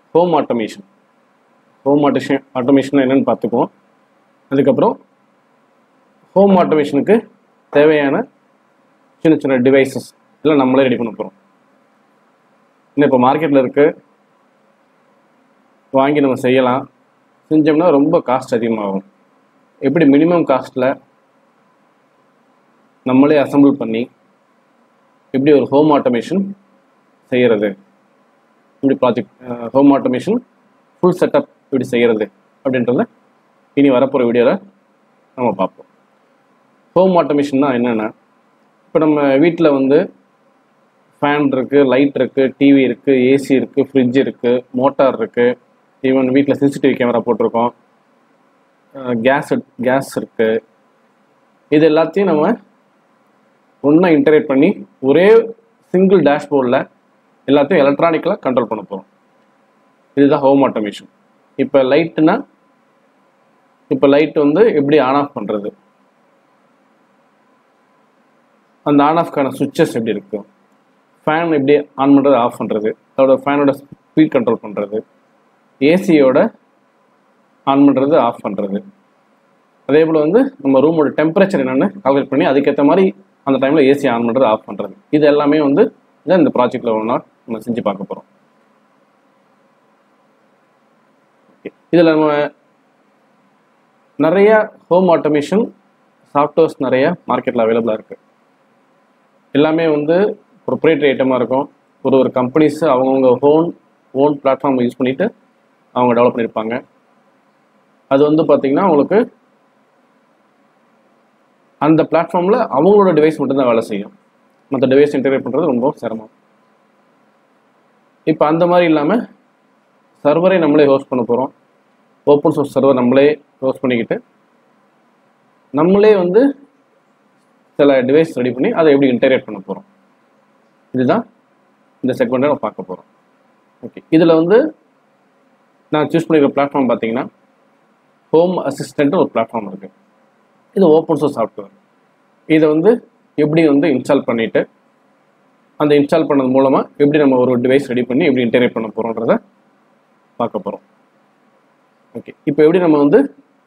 home automation home automation automation என்னென்னு பார்த்துக்குவோம் அதுக்கப்புறம் ஹோம் ஆட்டோமேஷனுக்கு தேவையான சின்ன சின்ன டிவைசஸ் எல்லாம் நம்மளே ரெடி பண்ண போகிறோம் இன்னும் இப்போ மார்க்கெட்டில் இருக்கு வாங்கி நம்ம செய்யலாம் செஞ்சோம்னா ரொம்ப காஸ்ட் அதிகமாகும் எப்படி மினிமம் காஸ்ட்டில் நம்மளே அசெம்பிள் பண்ணி எப்படி ஒரு ஹோம் ஆட்டோமேஷன் செய்கிறது இப்படி project home automation full setup இப்படி செய்கிறது அப்படின்றத இனி வரப்போகிற வீடியோவில் நம்ம பார்ப்போம் ஹோம் ஆட்டோமேஷன்னா என்னென்னா இப்போ நம்ம வீட்டில் வந்து ஃபேன் இருக்குது லைட் இருக்குது டிவி இருக்குது ஏசி இருக்குது ஃப்ரிட்ஜ் இருக்குது மோட்டார் இருக்குது ஈவன் வீட்டில் சிசிடிவி கேமரா போட்டிருக்கோம் கேஸ் கேஸ் இருக்குது இது எல்லாத்தையும் நம்ம ஒன்றா இன்டரேட் பண்ணி ஒரே சிங்கிள் டேஷ்போர்டில் எல்லாத்தையும் எலக்ட்ரானிக்கலாக கண்ட்ரோல் பண்ண போகிறோம் இதுதான் ஹோம் ஆட்டோமேஷன் இப்போ லைட்டுனா இப்போ லைட் வந்து எப்படி ஆன் ஆஃப் பண்ணுறது அந்த ஆன் ஆஃப்க்கான சுவிட்சஸ் எப்படி இருக்கும் ஃபேன் எப்படி ஆன் பண்ணுறது ஆஃப் பண்ணுறது அதோட ஃபேனோட ஸ்பீட் கண்ட்ரோல் பண்ணுறது ஏசியோட ஆன் பண்ணுறது ஆஃப் பண்ணுறது அதே போல் வந்து நம்ம ரூமோட டெம்பரேச்சர் என்னென்னு கால்குலேட் பண்ணி அதுக்கேற்ற மாதிரி அந்த டைமில் ஏசி ஆன் பண்ணுறது ஆஃப் பண்ணுறது இது எல்லாமே வந்து இதான் இந்த ப்ராஜெக்டில் ஒன்றா நம்ம செஞ்சு பார்க்க போகிறோம் இதில் நம்ம நிறைய ஹோம் ஆட்டோமேஷன் சாஃப்ட்வேர்ஸ் நிறைய மார்க்கெட்டில் அவைலபிளாக இருக்குது எல்லாமே வந்து ப்ரொப்ரேட்டரி ஐட்டமாக இருக்கும் ஒரு ஒரு கம்பெனிஸ் அவங்கவுங்க ஓன் ஓன் பிளாட்ஃபார்ம் யூஸ் பண்ணிவிட்டு அவங்க டெவலப் பண்ணியிருப்பாங்க அது வந்து பார்த்திங்கன்னா அவங்களுக்கு அந்த பிளாட்ஃபார்மில் அவங்களோட டிவைஸ் மட்டும்தான் வேலை செய்யும் மற்ற டிவைஸ் இன்டகிரேட் பண்ணுறது ரொம்ப சிரமம் இப்போ அந்த மாதிரி இல்லாமல் சர்வரை நம்மளே ஹோஸ்ட் பண்ண போகிறோம் ஓப்பன் சோர்ஸ் சர்வர் நம்மளே ஹோஸ்ட் பண்ணிக்கிட்டு நம்மளே வந்து சில டிவைஸ் ரெடி பண்ணி அதை எப்படி இன்டகிரேட் பண்ண போகிறோம் இதுதான் இந்த செக்மெண்ட்டை நம்ம பார்க்க போகிறோம் ஓகே இதில் வந்து நான் சூஸ் பண்ணிக்கிற பிளாட்ஃபார்ம் பார்த்தீங்கன்னா ஹோம் அசிஸ்டன்ட் ஒரு பிளாட்ஃபார்ம் இருக்குது இது ஓப்பன் சோர்ஸ் சாஃப்ட்வேர் இதை வந்து எப்படி வந்து இன்ஸ்டால் பண்ணிவிட்டு அந்த இன்ஸ்டால் பண்ணது மூலமாக எப்படி நம்ம ஒரு டிவைஸ் ரெடி பண்ணி எப்படி இன்டகிரேட் பண்ண போகிறோன்றத பார்க்க போகிறோம் ஓகே இப்போ எப்படி நம்ம வந்து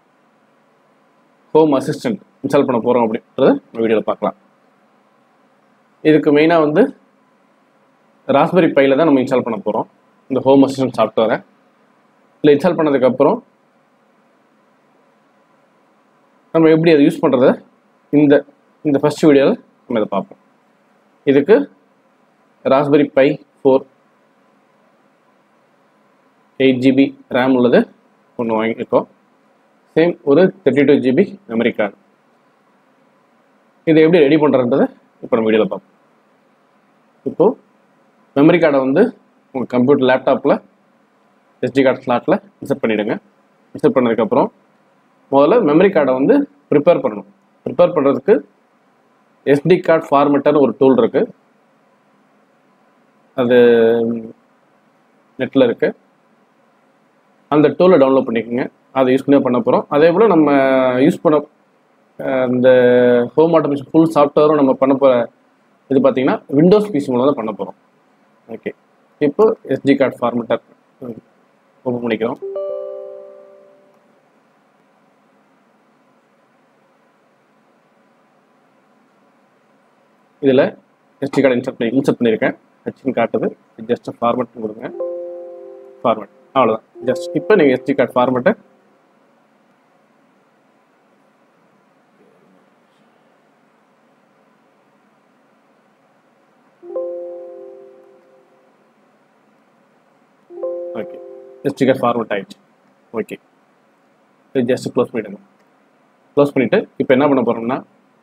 ஹோம் அசிஸ்டன்ட் இன்ஸ்டால் பண்ண போகிறோம் அப்படின்றத நம்ம வீடியோவில் பார்க்கலாம் இதுக்கு மெயினாக வந்து ராஸ்பெரி பையில் தான் நம்ம இன்ஸ்டால் பண்ண போகிறோம் இந்த ஹோம் அசிஸ்டன்ட் சாஃப்ட்வேரை இல்லை இன்ஸ்டால் பண்ணதுக்கப்புறம் நம்ம எப்படி அதை யூஸ் பண்ணுறத இந்த இந்த ஃபஸ்ட் வீடியோவில் நம்ம இதை பார்ப்போம் இதுக்கு Raspberry Pi four eight GB RAM உள்ளது ஒன்று வாங்கியிருக்கோம் சேம் ஒரு thirty two GB memory card இதை எப்படி ரெடி பண்ணுறன்றதை இப்போ நம்ம வீடியோவில் பார்ப்போம் இப்போது மெமரி கார்டை வந்து உங்கள் கம்ப்யூட்டர் லேப்டாப்பில் எஸ்டி கார்டு ஸ்லாட்டில் இன்சர்ட் பண்ணிவிடுங்க இன்சர்ட் பண்ணதுக்கப்புறம் முதல்ல மெமரி கார்டை வந்து ப்ரிப்பேர் பண்ணணும் ப்ரிப்பேர் பண்ணுறதுக்கு எஸ்டி கார்டு ஃபார்மெட்டர்னு ஒரு டூல் இருக்குது அது நெட்டில் இருக்குது அந்த டூலை டவுன்லோட் பண்ணிக்கோங்க அதை யூஸ் பண்ணி பண்ண போகிறோம் அதே போல் நம்ம யூஸ் பண்ண இந்த ஹோம் ஆட்டோமேஷன் ஃபுல் சாஃப்ட்வேரும் நம்ம பண்ண போகிற இது பார்த்திங்கன்னா விண்டோஸ் பிசி மூலம் தான் பண்ண போகிறோம் ஓகே இப்போ எஸ்டி கார்டு ஃபார்மெட்டர் ஓப்பன் பண்ணிக்கிறோம் இதில் எஸ்டி கார்டு இன்சர்ட் பண்ணி இன்சர்ட் பண்ணியிருக்கேன் ஹெச்னு காட்டுது ஜஸ்ட் ஃபார்மெட் கொடுங்க ஃபார்மெட் அவ்வளோதான் ஜஸ்ட் இப்போ நீங்கள் எஸ்டி கார்டு ஃபார்மெட்டை ஓகே எஸ்டி கார்டு ஃபார்மெட் ஆயிடுச்சு ஓகே இது ஜஸ்ட் க்ளோஸ் பண்ணிவிடுங்க க்ளோஸ் பண்ணிவிட்டு இப்போ என்ன பண்ண போகிறோம்னா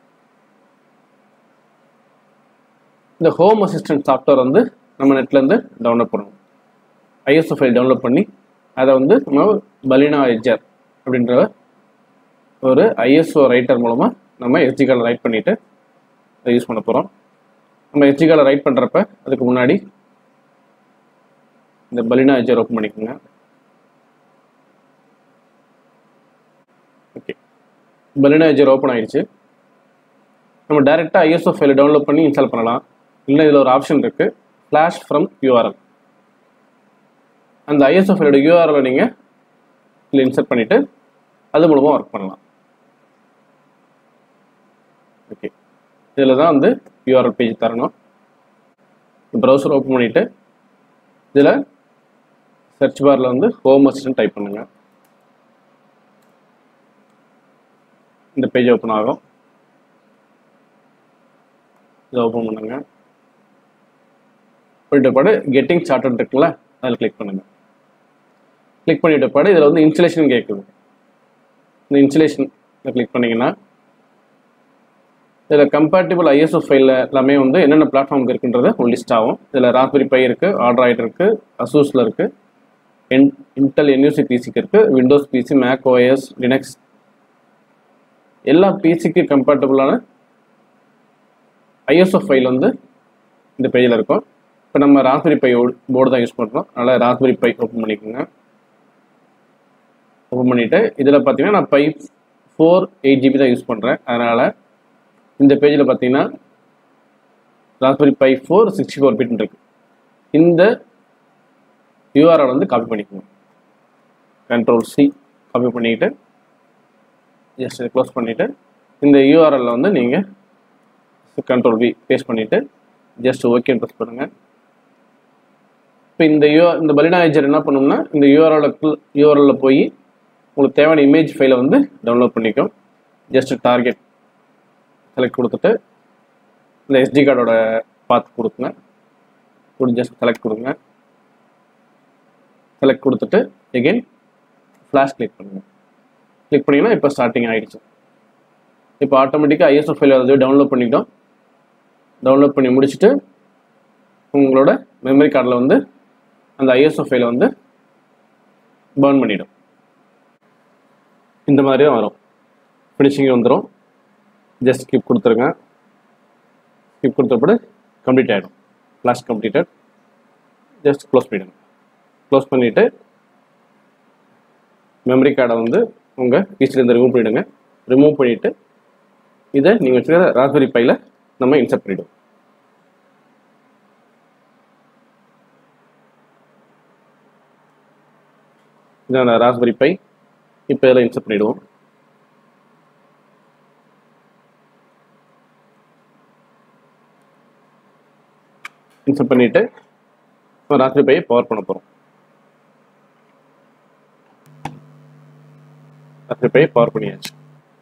இந்த ஹோம் அசிஸ்டன்ட் சாஃப்ட்வேர் வந்து நம்ம நெட்லேருந்து டவுன்லோட் பண்ணணும் ஐஎஸ்ஓ ஃபைல் டவுன்லோட் பண்ணி அதை வந்து நம்ம பலினா எஜர் அப்படின்ற ஒரு ஐஎஸ்ஓ ரைட்டர் மூலமாக நம்ம எஸ்டி கார்டில் ரைட் பண்ணிவிட்டு அதை யூஸ் பண்ண போகிறோம் நம்ம எஸ்டி கார்டில் ரைட் பண்ணுறப்ப அதுக்கு முன்னாடி இந்த பலினா எஜர் ஓப்பன் பண்ணிக்கோங்க ஓகே பலினா எஜர் ஓப்பன் ஆயிடுச்சு நம்ம டேரெக்டாக ஐஎஸ்ஓ ஃபைலை டவுன்லோட் பண்ணி இன்ஸ்டால் பண்ணலாம் இல்லை இதில் ஒரு ஆப்ஷன் இருக்குது ஃப்ளாஷ் ஃப்ரம் யூஆர்எல் அந்த ஐஎஸ்ஓ ஃபைலோட யூஆர்எல் நீங்கள் இதில் இன்சர்ட் பண்ணிவிட்டு அது மூலமாக ஒர்க் பண்ணலாம் ஓகே இதில் தான் வந்து யூஆர்எல் பேஜ் தரணும் ப்ரௌசர் ஓப்பன் பண்ணிவிட்டு இதில் சர்ச் பாரில் வந்து ஹோம் அசிஸ்டன்ட் டைப் பண்ணுங்கள் இந்த பேஜ் ஓப்பன் ஆகும் இதை ஓப்பன் பண்ணுங்க போயிட்ட பாடு கெட்டிங் சார்ட்டட் இருக்குல்ல அதில் கிளிக் பண்ணுங்க கிளிக் பண்ணிட்ட பாடு இதில் வந்து இன்சுலேஷன் கேட்குது இந்த இன்சுலேஷன் கிளிக் பண்ணீங்கன்னா இதில் கம்பேட்டிபிள் ஐஎஸ்ஓ ஃபைலில் எல்லாமே வந்து என்னென்ன பிளாட்ஃபார்முக்கு இருக்குன்றது ஒரு லிஸ்ட் ஆகும் இதில் ராஸ்பெரி பை இருக்குது ஆண்ட்ராய்டு இருக்குது அசூஸில் இருக்குது இன் இன்டெல் என்யூசி பிசிக்கு இருக்குது Windows PC Mac OS Linux எல்லா பிசிக்கு கம்பேட்டபிளான ஐஎஸ்ஓ ஃபைல் வந்து இந்த பேஜில் இருக்கும் இப்போ நம்ம ராஸ்பெரி பை போர்டு தான் யூஸ் பண்ணுறோம் அதனால் ராஸ்பெரி பை ஓப்பன் பண்ணிக்கோங்க ஓப்பன் பண்ணிவிட்டு இதில் பார்த்தீங்கன்னா நான் பை ஃபோர் எயிட் ஜிபி தான் யூஸ் பண்ணுறேன் அதனால் இந்த பேஜில் பார்த்தீங்கன்னா Raspberry Pi four sixty four bit இருக்கு இந்த யூஆர்எல் வந்து காப்பி பண்ணிக்கோங்க கண்ட்ரோல் சி காப்பி பண்ணிக்கிட்டு ஜஸ்ட் க்ளோஸ் பண்ணிவிட்டு இந்த யூஆர்எல்ல வந்து நீங்கள் கண்ட்ரோல் வி பேஸ்ட் பண்ணிவிட்டு ஜஸ்ட் ஓகே ப்ரெஸ் பண்ணுங்கள் இப்போ இந்த யூ இந்த பலினாய்ஜர் என்ன பண்ணணும்னா இந்த யூஆர்எல் யூஆர்எல்ல போய் உங்களுக்கு தேவையான இமேஜ் ஃபைலை வந்து டவுன்லோட் பண்ணிக்கும் ஜஸ்ட் டார்கெட் செலக்ட் கொடுத்துட்டு இந்த எஸ்டி கார்டோட பார்த்து கொடுக்குங்க கொடுத்து ஜஸ்ட் செலக்ட் கொடுங்க செலக்ட் கொடுத்துட்டு எகெயின் ஃப்ளாஷ் கிளிக் பண்ணுங்கள் கிளிக் பண்ணிங்கன்னா இப்போ ஸ்டார்டிங் ஆகிடுச்சு இப்போ ஆட்டோமேட்டிக்காக ஐஎஸ்ஓ ஃபைல் அதை டவுன்லோட் பண்ணிட்டோம் டவுன்லோட் பண்ணி முடிச்சுட்டு உங்களோட மெமரி கார்டில் வந்து அந்த ஐஎஸ்ஓ ஃபைலை வந்து பேர்ன் பண்ணிடும் இந்த மாதிரி தான் வரும் ஃபினிஷிங் வந்துடும் ஜஸ்ட் ஸ்கிப் கொடுத்துருங்க ஸ்கிப் கொடுத்தப்படு கம்ப்ளீட் ஆகிடும் ஃப்ளாஷ் கம்ப்ளீட்டட் ஜஸ்ட் க்ளோஸ் பண்ணிவிடுங்க க்ளோஸ் பண்ணிவிட்டு மெமரி கார்டை வந்து உங்கள் பீச்சிலேருந்து ரிமூவ் பண்ணிவிடுங்க ரிமூவ் பண்ணிவிட்டு இதை நீங்கள் வச்சுக்கிற ராஸ்பெரி பையில் நம்ம இன்சர்ட் பண்ணிவிடுவோம் இதான ராஸ்பெரி பை இப்போ இதில் இன்சர்ட் பண்ணிவிடுவோம் இன்சர்ட் பண்ணிவிட்டு ராஸ்பெரி பையை பவர் பண்ண போகிறோம் ராஸ்பெரி பையை பவர் பண்ணியாச்சு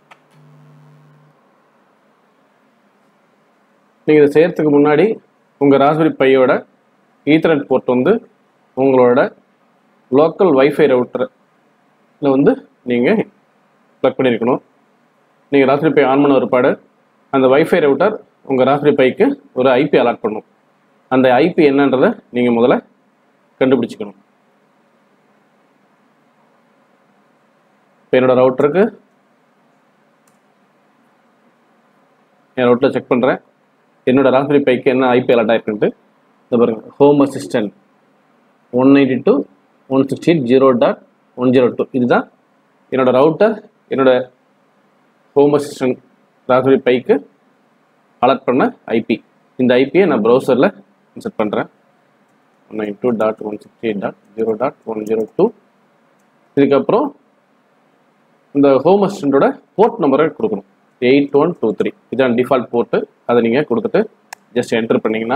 நீங்கள் இதை செய்கிறதுக்கு முன்னாடி உங்கள் ராஸ்பெரி பையோட ஈத்தர்நெட் போர்ட் வந்து உங்களோட லோக்கல் வைஃபை ரவுட்டரில் வந்து நீங்கள் ப்ளக் பண்ணியிருக்கணும் நீங்கள் ராஸ்பெரி பை ஆன் பண்ண ஒருபாடு அந்த வைஃபை ரவுட்டர் உங்கள் ராஸ்பெரி பைக்கு ஒரு ஐபி அலாட் பண்ணும் அந்த ஐபி என்னன்றதை நீங்கள் முதல்ல கண்டுபிடிச்சிக்கணும் இப்போ என்னோட ரவுட்டருக்கு என் ரவுட்டரில் செக் பண்ணுறேன் என்னோட ராஸ்பெரி பைக்கு என்ன ஐபி அலாட் ஆயிருக்குன்ட்டு இந்த பாருங்க home assistant one ninety two one sixty eight zero dot one zero two இதுதான் என்னோட ரவுட்டர் என்னோட ஹோம் அசிஸ்டன்ட் ராஸ்பெரி பைக்கு அலர்ட் பண்ண ஐபி இந்த ஐபியை நான் ப்ரௌசரில் இன்சர்ட் பண்ணுறேன் one nine two dot one sixty eight dot zero dot one zero two இதுக்கப்புறம் இந்த ஹோம் அசிஸ்டண்ட்டோட போர்ட் நம்பரை கொடுக்கணும் எயிட் ஒன் டூ த்ரீ இதான் டிஃபால்ட் போர்ட்டு அதை நீங்கள் கொடுத்துட்டு ஜஸ்ட் என்டர் பண்ணிங்கன்னா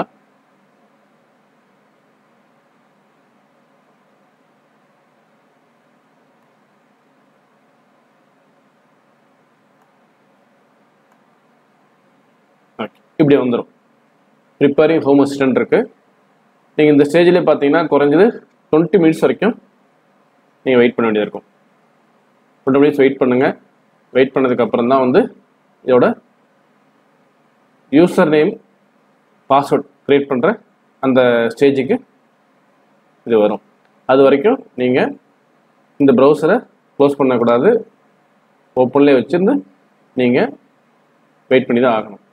ஓகே இப்படி வந்துடும் ப்ரிப்பேரிங் ஹோம் அசிஸ்டன்ட் இருக்குது நீங்கள் இந்த ஸ்டேஜில் பார்த்தீங்கன்னா குறைஞ்சது டுவெண்ட்டி மினிட்ஸ் வரைக்கும் நீங்கள் வெயிட் பண்ண வேண்டியது இருக்கும் டுவெண்ட்டி மினிட்ஸ் வெயிட் பண்ணுங்கள் வெயிட் பண்ணதுக்கப்புறம் தான் வந்து இதோட யூசர் நேம் பாஸ்வேர்ட் க்ரியேட் பண்ணுற அந்த ஸ்டேஜுக்கு இது வரும் அது வரைக்கும் நீங்கள் இந்த ப்ரௌசரை க்ளோஸ் பண்ணக்கூடாது ஓப்பன்லேயே வச்சுருந்து நீங்கள் வெயிட் பண்ணி தான் ஆகணும்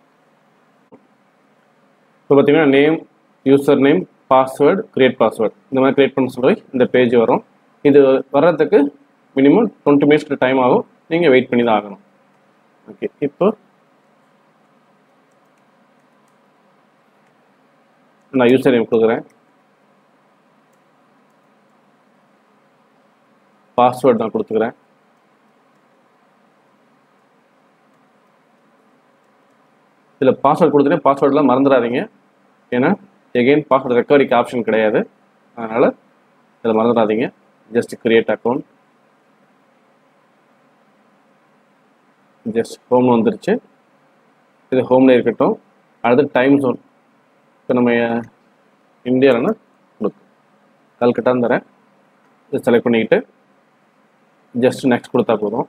இப்போ பார்த்தீங்கன்னா name user name password create password இந்த மாதிரி கிரியேட் பண்ண சொல்லி இந்த பேஜ் வரும் இது வர்றதுக்கு மினிமம் டுவெண்ட்டி மினிட்ஸ்க்கு டைம் ஆகும் நீங்கள் வெயிட் பண்ணி தான் ஆகணும் ஓகே இப்போ நான் யூசர் நேம் கொடுக்குறேன் பாஸ்வேர்டு நான் கொடுத்துக்கிறேன் இதில் பாஸ்வேர்டு கொடுத்துட்டு பாஸ்வேர்டெலாம் மறந்துடாதீங்க ஏன்னா எகெயின் பாஸ்வேர்டு ரெக்கவரிக்கு ஆப்ஷன் கிடையாது அதனால் இதில் மறந்துடாதீங்க just create account just home வந்துருச்சு இது ஹோமில் இருக்கட்டும் அடுத்து டைம் ஜோன் இப்போ நம்ம இந்தியாவில்னா கொடுக்கும் கல்கட்டான்னு தரேன் இதை செலக்ட் பண்ணிக்கிட்டு ஜஸ்ட் நெக்ஸ்ட் கொடுத்தா போதும்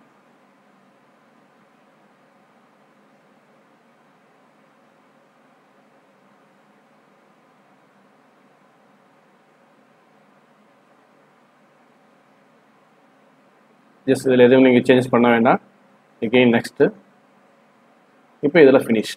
ஜஸ்ட் இதில் எதுவும் நீங்கள் சேஞ்ச் பண்ண வேண்டாம் எகெயின் நெக்ஸ்ட்டு இப்போ இதில் ஃபினிஷ்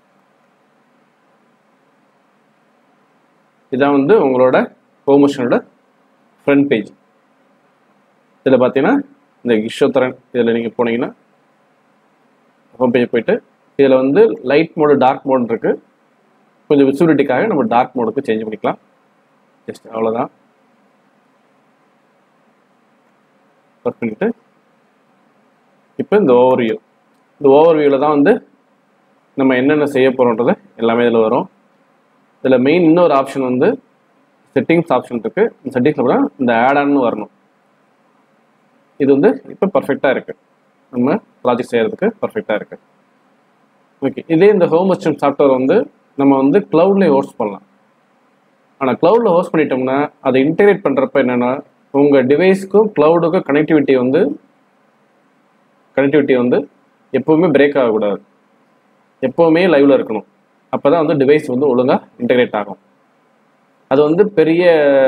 இதான் வந்து உங்களோட ஹோமோஷனோட ஃப்ரண்ட் பேஜ் இதில் பார்த்தீங்கன்னா இந்த ஈஸ்வரன் இதில் நீங்கள் போனீங்கன்னா ஹோம் பேஜ் போயிட்டு இதில் வந்து லைட் மோடு டார்க் மோடு இருக்குது கொஞ்சம் விசிபிலிட்டிக்காக நம்ம டார்க் மோடுக்கு சேஞ்ச் பண்ணிக்கலாம் ஜஸ்ட் அவ்வளோதான் ஒர்க் பண்ணிட்டு இப்போ இந்த ஓவர் வியூ இந்த ஓவர் வியூவில் தான் வந்து நம்ம என்னென்ன செய்ய போகிறோன்றது எல்லாமே இதில் வரும் இதில் மெயின் இன்னொரு ஆப்ஷன் வந்து செட்டிங்ஸ் ஆப்ஷன் இருக்குது இந்த செட்டிங்ஸில் கூட இந்த ஆட் ஆன்னு வரணும் இது வந்து இப்போ பர்ஃபெக்டாக இருக்குது நம்ம ப்ராஜெக்ட் செய்கிறதுக்கு பர்ஃபெக்டாக இருக்குது ஓகே இதே இந்த ஹோம் அசிஸ்டன்ட் சாஃப்ட்வேர் வந்து நம்ம வந்து க்ளவுட்லேயே ஹோஸ்ட் பண்ணலாம் ஆனால் க்ளவுடில் ஹோஸ்ட் பண்ணிட்டோம்னா அதை இன்டெகிரேட் பண்ணுறப்ப என்னென்னா உங்கள் டிவைஸ்க்கும் க்ளவுடுக்கும் கனெக்டிவிட்டி வந்து கனெக்டிவிட்டி வந்து எப்போவுமே பிரேக் ஆகக்கூடாது எப்போவுமே லைவில் இருக்கணும் அப்போ தான் வந்து டிவைஸ் வந்து ஒழுங்காக இன்டெகிரேட் ஆகும் அது வந்து பெரிய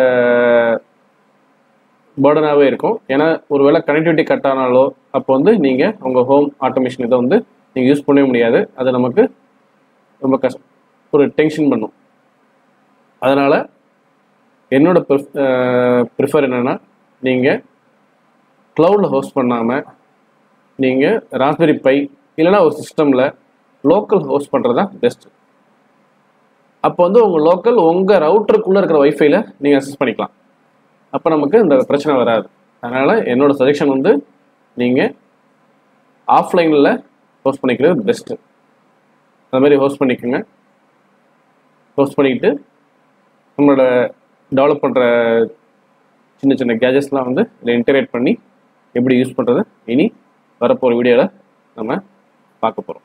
பேர்டனாகவே இருக்கும் ஏன்னா ஒருவேளை கனெக்டிவிட்டி கட் ஆனாலோ அப்போ வந்து நீங்கள் உங்கள் ஹோம் ஆட்டோமேஷன் இதை வந்து நீங்கள் யூஸ் பண்ணவே முடியாது அது நமக்கு ரொம்ப கஷ்டம் ஒரு டென்ஷன் பண்ணும் அதனால் என்னோட ப்ரிஃபர் என்னென்னா நீங்கள் க்ளவுடில் ஹோஸ்ட் பண்ணாமல் நீங்கள் ராஸ்பெரி பை இல்லைனா ஒரு சிஸ்டமில் லோக்கல் ஹோஸ்ட் பண்ணுறது தான் பெஸ்ட்டு அப்போ வந்து உங்கள் லோக்கல் உங்கள் ரவுட்டருக்குள்ளே இருக்கிற ஒய்ஃபைல நீங்கள் அக்சஸ் பண்ணிக்கலாம் அப்போ நமக்கு இந்த பிரச்சனை வராது அதனால் என்னோட சஜஷன் வந்து நீங்கள் ஆஃப்லைனில் ஹோஸ்ட் பண்ணிக்கிறது பெஸ்ட்டு அந்த மாதிரி ஹோஸ்ட் பண்ணிக்கோங்க ஹோஸ்ட் பண்ணிக்கிட்டு நம்மளோட டெவலப் பண்ணுற சின்ன சின்ன கேஜெட்ஸ்லாம் வந்து இதில் இன்டகிரேட் பண்ணி எப்படி யூஸ் பண்ணுறது இனி வரப்போகிற வீடியோவில் நம்ம பார்க்க போகிறோம்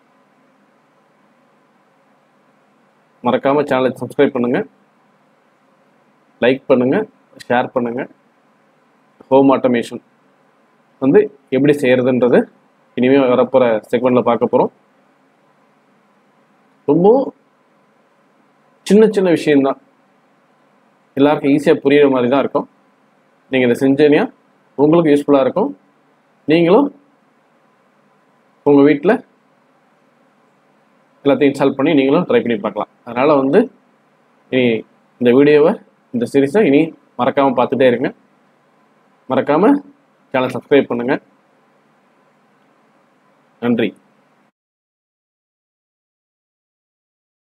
மறக்காமல் சேனலை சப்ஸ்கிரைப் பண்ணுங்கள் லைக் பண்ணுங்கள் ஷேர் பண்ணுங்கள் ஹோம் ஆட்டோமேஷன் வந்து எப்படி செய்கிறதுன்றது இனிமேல் வரப்போகிற செக்மெண்ட்டில் பார்க்க போகிறோம் ரொம்ப சின்ன சின்ன விஷயம்தான் எல்லாருக்கும் ஈஸியாக புரியுற மாதிரி தான் இருக்கும் நீங்கள் இதை செஞ்சீங்கன்னா உங்களுக்கு யூஸ்ஃபுல்லாக இருக்கும் நீங்களும் உங்கள் வீட்டில் எல்லாத்தையும் இன்ஸ்டால் பண்ணி நீங்களும் ட்ரை பண்ணி பார்க்கலாம் அதனால் வந்து இனி இந்த வீடியோவை இந்த சீரீஸை இனி மறக்காமல் பார்த்துட்டே இருங்க மறக்காமல் சேனல் சப்ஸ்கிரைப் பண்ணுங்கள் நன்றி